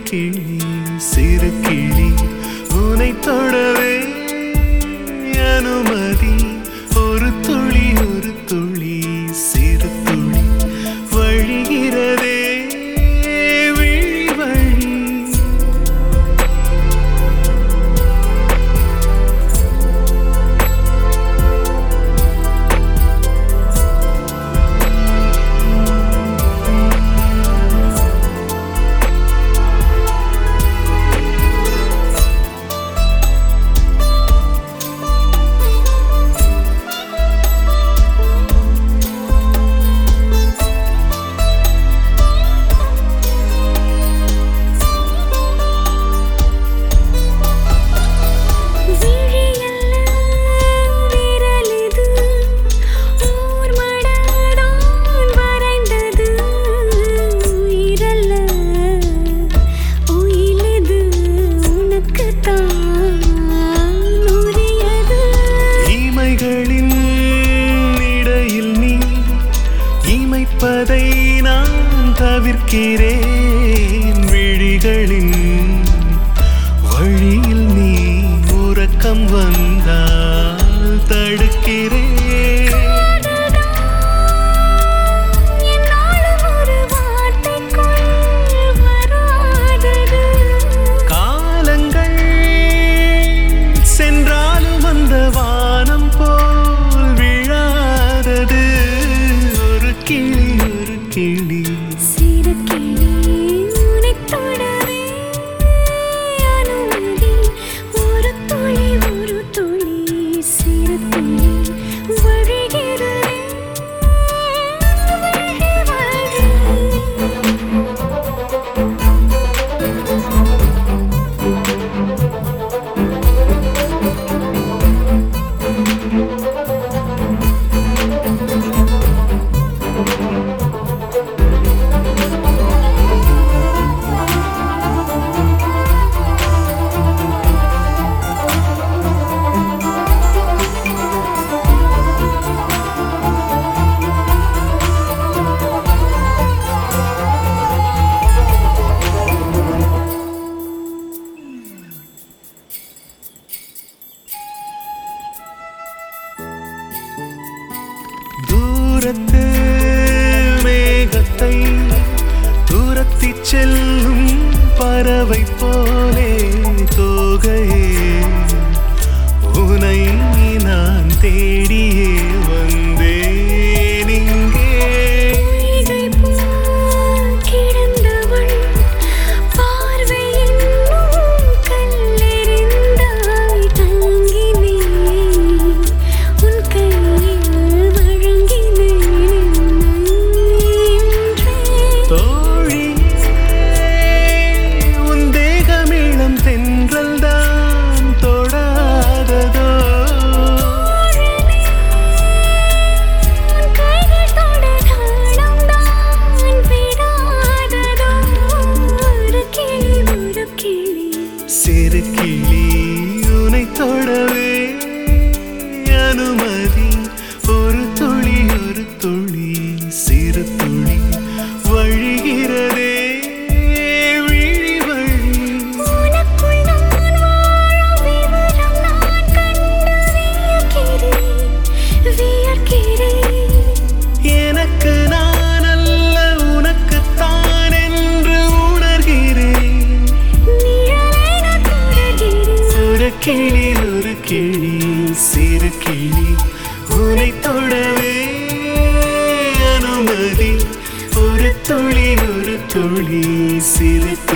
கிளி சிறு கிளி உனை தொடவே அனுமதி ஒரு துளி ஒரு துளி சிறு துளி வழிகிறதே விழி வழி விழியல்ல விரலிது ஓர் மடதான் வரைந்தது உயிரல்ல உயிலது உனக்குத்தான் உரியது இமைகளின் இடையில் நீ இமைப்பதை நான் தவிர்க்கிறேன் விழிகளின் வழியில் நீ உறக்கம் வந்தால் தடுக்கிறேன் என்னாலும் ஒரு வார்த்தைக்குள் வராதது காலங்கள் சென்றாலும் அந்த வானம் போல் விழாதது ஒரு கிளி ஒரு கிளி சிறு கிளி உனைத் தொடவே அனுமதி ஒரு துளி ஒரு துளி சிறு துளி வழிகிறதே வழி வழி தூரத்து மேகத்தை துரத்தி செல்லும் பறவை போலே தோகையே உனை நான் தேடியே வந்தேன் இங்கே பொய்கை போல் கிடந்தவள் பார்வையின் கல்லெறிந்தாய் தங்கினேன் உன் கையில் வழங்கினேன் என்றே தோழியே உன் தேகமிளம் தென்றல் தான் தொடாததோ உன் கைகள் தொட தாளம்தான் விடாததோ ஒரு கிளி ஒரு கிளி சிறு கிளி உனை தொடவே அனுமதி ஒரு துளி ஒரு துளி சிறு துளி வழிகிறதே விழி வழி உனக்குள் நான் வாழும் விவரம் நான் கண்டு வியக்கிறேன் வியக்கிறேன் எனக்கு நான் அல்ல உனக்குத்தான் என்று உணர்கிறேன் நிழலை நான் தொடர்கிறேன் ஒரு கிளி ஒரு கிளி சிறு கிளி உனை தொடவே அனுமதி ஒரு துளி ஒரு துளி சிறு